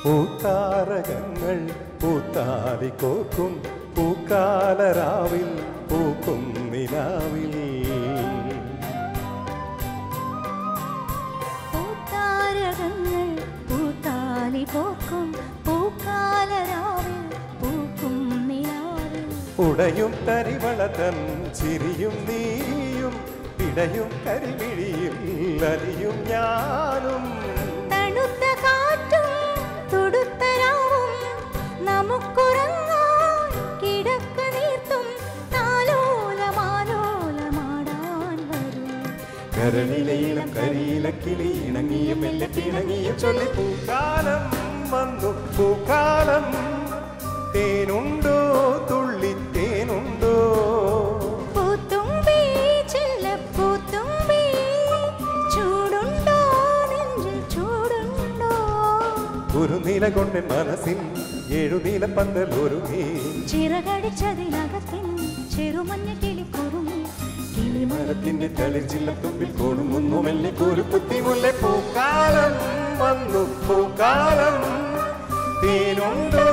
പൂത്താരകങ്ങൾ പൂത്താലി കോക്കും പൂക്കാലരാവിൽ പൂക്കും നിലാവിൽ പൂത്താരകങ്ങൾ പൂത്താലി പോക്കും പൂക്കാലരാവിൽ പൂക്കും നിലാവിൽ ഉടയും തരിവളതൻ ചിരിയും നീയും ഇടയും കരിമിഴിയും അലിയും ഞാനും തണുത്ത കാറ്റും തുടുത്തരാവും നമുക്കുറങ്ങാൻ കിടക്ക നീർത്തും താലോലമാലോലമാടാൻ വരും കരളിലയിലും കരിയില കിളി ഇണങ്ങിയ മെല്ലെ പിണങ്ങിയ ചൊല്ലി പൂക്കാലം വന്നു പൂക്കാലം തേനുണ്ടോ തുള്ളി തേനുണ്ടോ പൂത്തുമ്പി ചെല്ലപ്പൂത്തുമ്പി ചൂടുണ്ടോ നെഞ്ചിൽ ചൂടുണ്ടോ ഒരു നില കൊണ്ട് മനസ്സിൽ ഏഴുനീല പന്തൽ ഒരുങ്ങി ചിറകടിച്ചതിനകത്തിൻ ചെറുമഞ്ഞ കിളിക്കുറുമി കിളിമ മരത്തിന്റെ തളിർച്ചില്ല തുമ്പിൽ കൊടുങ്ങുന്നു മെല്ലെ കുരുക്കുത്തി മുല്ല പൂക്കാലം വന്നു പൂക്കാലം തേനുണ്ടോ